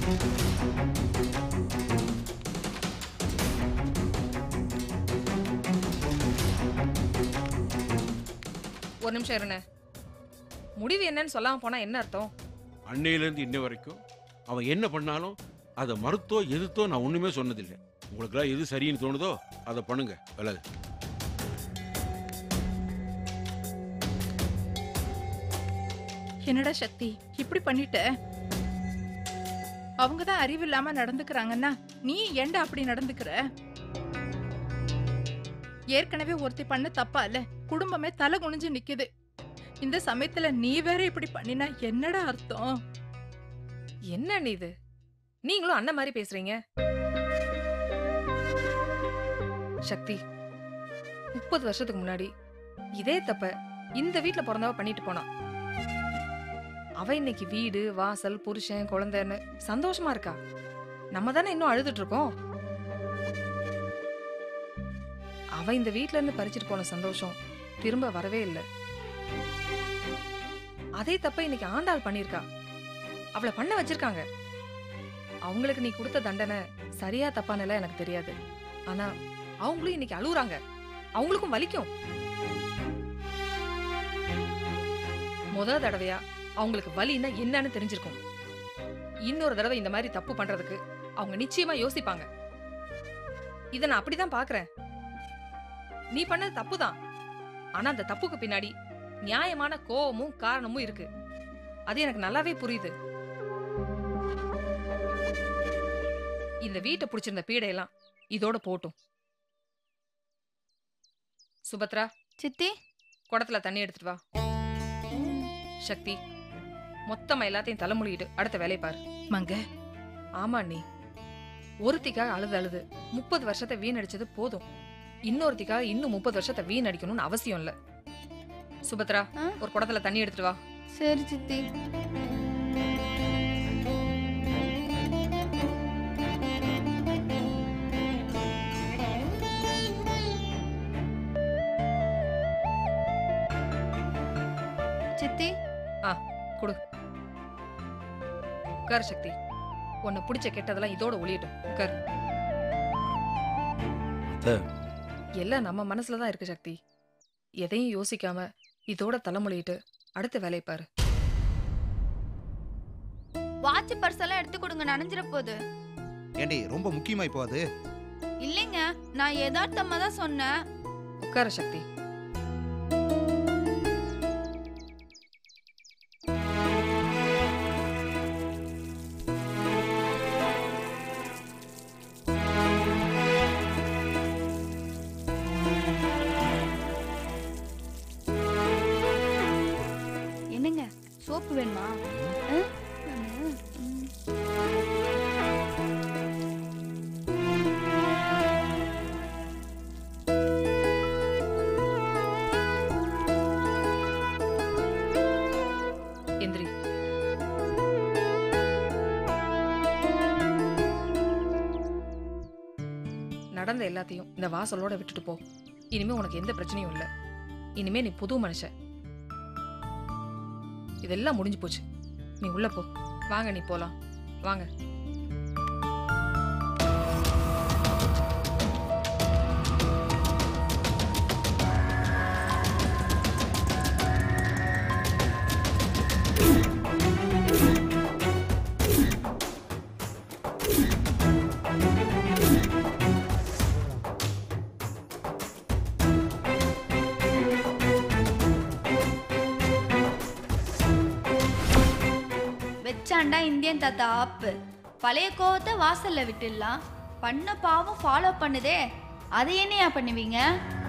ஒரு நிமிஷம் இருண்ணே முடிவு என்னன்னு சொல்லாம போனா என்ன அர்த்தம் அன்னையிலேருந்து இன்ன வரைக்கும் அவன் என்ன பண்ணாலும் அதை மறுத்தோ எதிர்த்தோ நான் ஒண்ணுமே சொன்னதில்லை உங்களுக்கெல்லாம் எது சரின்னு தோணுதோ அதை பண்ணுங்க விலகு என்னடா சக்தி இப்படி பண்ணிட்ட அவங்க தான் அறிவு இல்லாம நடந்துக்கிறாங்கன்னா நீ ஏன்டா அப்படி நடந்துக்கிற ஏற்கனவே ஒருத்தி பண்ண தப்பா இல்ல குடும்பமே தலை குனிஞ்சு நிக்குது இந்த சமயத்துல நீ வேற இப்படி பண்ணினா என்னடா அர்த்தம் என்ன நீ இது நீங்களும் அண்ணன் மாதிரி பேசுறீங்க சக்தி முப்பது வருஷத்துக்கு முன்னாடி இதே தப்ப இந்த வீட்ல பிறந்தவ பண்ணிட்டு போனா அவ இன்னைக்கு வீடு வாசல் புருஷன் குழந்தைன்னு சந்தோஷமா இருக்கா நம்ம தானே இன்னும் அழுதுட்டு இருக்கோம் அவ இந்த வீட்ல இருந்து பறிச்சிட்டு போன சந்தோஷம் திரும்ப வரவே இல்லை அதே தப்ப இன்னைக்கு ஆண்டாள் பண்ணிருக்கா அவளை பண்ண வச்சிருக்காங்க அவங்களுக்கு நீ கொடுத்த தண்டனை சரியா தப்பானல எனக்கு தெரியாது ஆனா அவங்களும் இன்னைக்கு அழுகுறாங்க அவங்களுக்கும் வலிக்கும் முத தடவையா அவங்களுக்கு வலின்னா என்னன்னு தெரிஞ்சிருக்கும் இன்னொரு தடவை இந்த மாதிரி தப்பு பண்றதுக்கு அவங்க நிச்சயமா யோசிப்பாங்க இத நான் அப்படிதான் பாக்குறேன் நீ பண்ணது தப்புதான் ஆனா அந்த தப்புக்கு பின்னாடி நியாயமான கோவமும் காரணமும் இருக்கு அது எனக்கு நல்லாவே புரியுது இந்த வீட்டை பிடிச்சிருந்த பீடையெல்லாம் இதோட போட்டும் சுபத்ரா சித்தி குடத்துல தண்ணி எடுத்துட்டு வா சக்தி மொத்தமா எல்லாத்தையும் தலைமொழிட்டு அடுத்த வேலையை பாரு மங்க ஆமா நீ ஒருத்திக்காக அழுது அழுது முப்பது வருஷத்தை வீணடிச்சது போதும் இன்னொருத்திக்காக இன்னும் முப்பது வருஷத்தை வீணடிக்கணும்னு அவசியம் இல்ல சுபத்ரா ஆ? ஒரு குடத்துல தண்ணி எடுத்துட்டு வா சரி சித்தி சித்தி உட்கார் சக்தி உன்னை பிடிச்ச கெட்டதெல்லாம் இதோட ஒளியட்டும் உட்கார் அத்தை. எல்லாம் நம்ம மனசுல தான் இருக்கு சக்தி எதையும் யோசிக்காம இதோட தலைமொழிட்டு அடுத்த வேலையை பாரு வாட்ச் பர்ஸ் எல்லாம் எடுத்து கொடுங்க நனைஞ்சிர போகுது ஏண்டி ரொம்ப முக்கியமா இப்போ அது இல்லைங்க நான் யதார்த்தமா தான் சொன்னேன் உட்கார சக்தி என்னங்க சோப்பு வேணுமா ஆ? நானு, ம். எந்திரி நடந்த எல்லாத்தையும் இந்த வாசலோட விட்டுட்டு போ இனிமே உனக்கு எந்த பிரச்சனையும் இல்ல இனிமே நீ புது மனுஷன் இதெல்லாம் முடிஞ்சு போச்சு நீ உள்ள போ வாங்க நீ போலாம் வாங்க வச்சாண்டா இந்தியன் தாத்தா ஆப்பு பழைய கோவத்தை வாசல்ல விட்டுடலாம் பண்ண பாவம் ஃபாலோ பண்ணுதே அதை என்னையா பண்ணுவீங்க